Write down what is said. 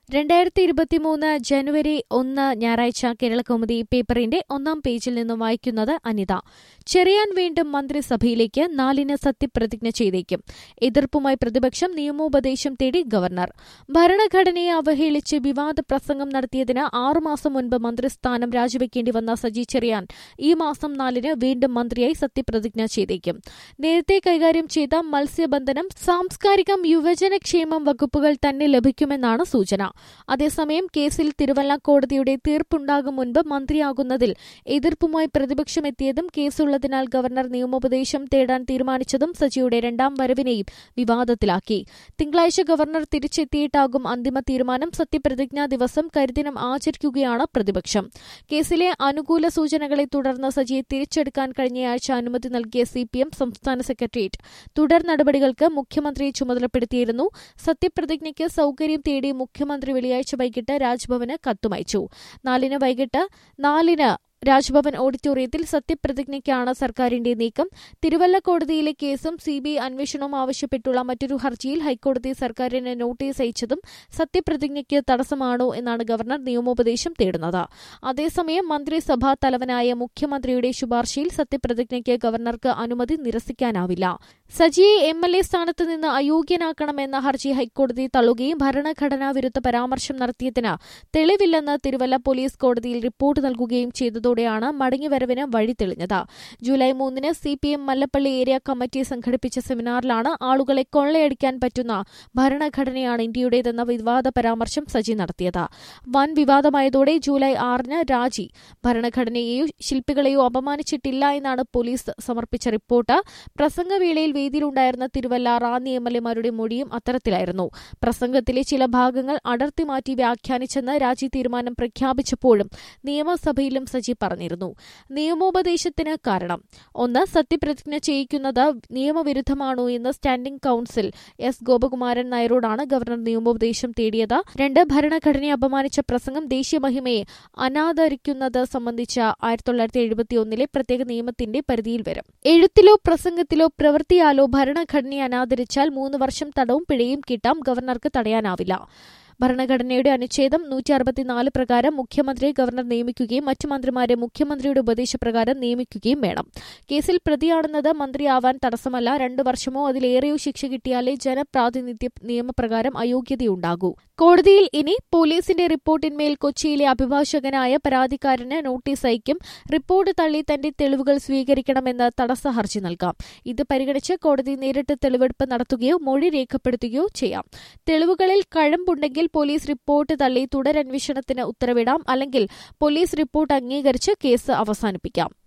രണ്ടായിരത്തി ഇരുപത്തിമൂന്ന് ജനുവരി ഒന്ന് ഞായറാഴ്ച കേരളകൗമുദി പേപ്പറിന്റെ ഒന്നാം പേജിൽ നിന്നും വായിക്കുന്നത് അനിത ചെറിയാൻ വീണ്ടും മന്ത്രിസഭയിലേക്ക് നാലിന് സത്യപ്രതിജ്ഞ ചെയ്തേക്കും എതിർപ്പുമായി പ്രതിപക്ഷം നിയമോപദേശം തേടി ഗവർണർ ഭരണഘടനയെ അവഹേളിച്ച് വിവാദ പ്രസംഗം നടത്തിയതിന് ആറുമാസം മുൻപ് മന്ത്രിസ്ഥാനം രാജിവെക്കേണ്ടി വന്ന സജി ചെറിയാൻ ഈ മാസം നാലിന് വീണ്ടും മന്ത്രിയായി സത്യപ്രതിജ്ഞ ചെയ്തേക്കും നേരത്തെ കൈകാര്യം ചെയ്ത മത്സ്യബന്ധനം സാംസ്കാരികം യുവജനക്ഷേമം വകുപ്പുകൾ തന്നെ ലഭിക്കുമെന്നാണ് സൂചന അതേസമയം കേസിൽ തിരുവല്ല കോടതിയുടെ തീർപ്പുണ്ടാകും മുൻപ് മന്ത്രിയാകുന്നതിൽ എതിർപ്പുമായി പ്രതിപക്ഷം എത്തിയതും കേസുള്ളതിനാൽ ഗവർണർ നിയമോപദേശം തേടാൻ തീരുമാനിച്ചതും സജിയുടെ രണ്ടാം വരവിനെയും വിവാദത്തിലാക്കി തിങ്കളാഴ്ച ഗവർണർ തിരിച്ചെത്തിയിട്ടാകും അന്തിമ തീരുമാനം സത്യപ്രതിജ്ഞാ ദിവസം കരിദിനം ആചരിക്കുകയാണ് പ്രതിപക്ഷം കേസിലെ അനുകൂല സൂചനകളെ തുടർന്ന് സജിയെ തിരിച്ചെടുക്കാൻ കഴിഞ്ഞയാഴ്ച അനുമതി നൽകിയ സിപിഎം സംസ്ഥാന സെക്രട്ടേറിയറ്റ് തുടർ നടപടികൾക്ക് മുഖ്യമന്ത്രിയെ ചുമതലപ്പെടുത്തിയിരുന്നു സത്യപ്രതിജ്ഞയ്ക്ക് സൌകര്യം തേടി മുഖ്യമന്ത്രി വെള്ളിയാഴ്ച വൈകിട്ട് രാജ്ഭവന് കത്തുമയച്ചു നാലിന് വൈകിട്ട് നാലിന് രാജ്ഭവൻ ഓഡിറ്റോറിയത്തിൽ സത്യപ്രതിജ്ഞയ്ക്കാണ് സർക്കാരിന്റെ നീക്കം തിരുവല്ല കോടതിയിലെ കേസും സിബിഐ അന്വേഷണവും ആവശ്യപ്പെട്ടുള്ള മറ്റൊരു ഹർജിയിൽ ഹൈക്കോടതി സർക്കാരിന് നോട്ടീസ് അയച്ചതും സത്യപ്രതിജ്ഞയ്ക്ക് തടസ്സമാണോ എന്നാണ് ഗവർണർ നിയമോപദേശം തേടുന്നത് അതേസമയം മന്ത്രിസഭാ തലവനായ മുഖ്യമന്ത്രിയുടെ ശുപാർശയിൽ സത്യപ്രതിജ്ഞയ്ക്ക് ഗവർണർക്ക് അനുമതി നിരസിക്കാനാവില്ല സജിയെ എം എൽ എ സ്ഥാനത്ത് നിന്ന് അയോഗ്യനാക്കണമെന്ന ഹർജി ഹൈക്കോടതി തള്ളുകയും ഭരണഘടനാ വിരുദ്ധ പരാമർശം നടത്തിയതിന് തെളിവില്ലെന്ന് തിരുവല്ല പോലീസ് കോടതിയിൽ റിപ്പോർട്ട് നൽകുകയും ചെയ്തതോടെയാണ് മടങ്ങിവരവിന് വഴി തെളിഞ്ഞത് ജൂലൈ മൂന്നിന് C P M Mallappally area committee സംഘടിപ്പിച്ച സെമിനാറിലാണ് ആളുകളെ കൊള്ളയടിക്കാൻ പറ്റുന്ന ഭരണഘടനയാണ് ഇന്ത്യയുടേതെന്ന വിവാദ പരാമർശം സജി നടത്തിയത് വൻ വിവാദമായതോടെ ജൂലൈ ആറിന് രാജി ഭരണഘടനയെയോ ശില്പികളെയോ അപമാനിച്ചിട്ടില്ല എന്നാണ് പോലീസ് സമർപ്പിച്ച റിപ്പോർട്ട് പ്രസംഗവേളയിൽ വേദിയിലുണ്ടായിരുന്ന തിരുവല്ല റാന്നി എം എൽ എമാരുടെ മൊഴിയും അത്തരത്തിലായിരുന്നു പ്രസംഗത്തിലെ ചില ഭാഗങ്ങൾ അടർത്തി മാറ്റി വ്യാഖ്യാനിച്ചെന്ന് രാജി തീരുമാനം പ്രഖ്യാപിച്ചപ്പോഴും നിയമസഭയിലും സജി പറഞ്ഞിരുന്നു നിയമോപദേശത്തിന് കാരണം ഒന്ന് സത്യപ്രതിജ്ഞ ചെയ്യിക്കുന്നത് നിയമവിരുദ്ധമാണോ എന്ന് സ്റ്റാൻഡിംഗ് കൌൺസിൽ എസ് ഗോപകുമാരൻ നായരോടാണ് ഗവർണർ നിയമോപദേശം തേടിയത് രണ്ട് ഭരണഘടനയെ അപമാനിച്ച പ്രസംഗം ദേശീയ മഹിമയെ അനാദരിക്കുന്നത് സംബന്ധിച്ച ആയിരത്തി തൊള്ളായിരത്തി എഴുപത്തിയൊന്നിലെ പ്രത്യേക നിയമത്തിന്റെ പരിധിയിൽ വരും എഴുത്തിലോ പ്രസംഗത്തിലോ പ്രവൃത്തിയാലോ ഭരണഘടനയെ അനാദരിച്ചാൽ മൂന്ന് വർഷം തടവും പിഴയും കിട്ടാം ഗവർണർക്ക് തടയാനാവില്ല ഭരണഘടനയുടെ അനുച്ഛേദം നൂറ്റി അറുപത്തിനാല് പ്രകാരം മുഖ്യമന്ത്രിയെ ഗവർണർ നിയമിക്കുകയും മറ്റു മന്ത്രിമാരെ മുഖ്യമന്ത്രിയുടെ ഉപദേശപ്രകാരം നിയമിക്കുകയും വേണം കേസിൽ പ്രതിയാണെന്നത് മന്ത്രിയാവാൻ തടസ്സമല്ല രണ്ടു വർഷമോ അതിലേറെയോ ശിക്ഷ കിട്ടിയാലേ ജനപ്രാതിനിധ്യ നിയമപ്രകാരം അയോഗ്യതയുണ്ടാകൂ കോടതിയിൽ ഇനി പോലീസിന്റെ റിപ്പോർട്ടിന്മേൽ കൊച്ചിയിലെ അഭിഭാഷകനായ പരാതിക്കാരന് നോട്ടീസ് അയക്കും റിപ്പോർട്ട് തള്ളി തന്റെ തെളിവുകൾ സ്വീകരിക്കണമെന്ന് തടസ്സ ഹർജി നൽകാം ഇത് പരിഗണിച്ച് കോടതി നേരിട്ട് തെളിവെടുപ്പ് നടത്തുകയോ മൊഴി രേഖപ്പെടുത്തുകയോ ചെയ്യാം തെളിവുകളിൽ കഴമ്പുണ്ടെങ്കിൽ പോലീസ് റിപ്പോർട്ട് തള്ളി തുടരന്വേഷണത്തിന് ഉത്തരവിടാം അല്ലെങ്കിൽ പോലീസ് റിപ്പോർട്ട് അംഗീകരിച്ച് കേസ് അവസാനിപ്പിക്കാം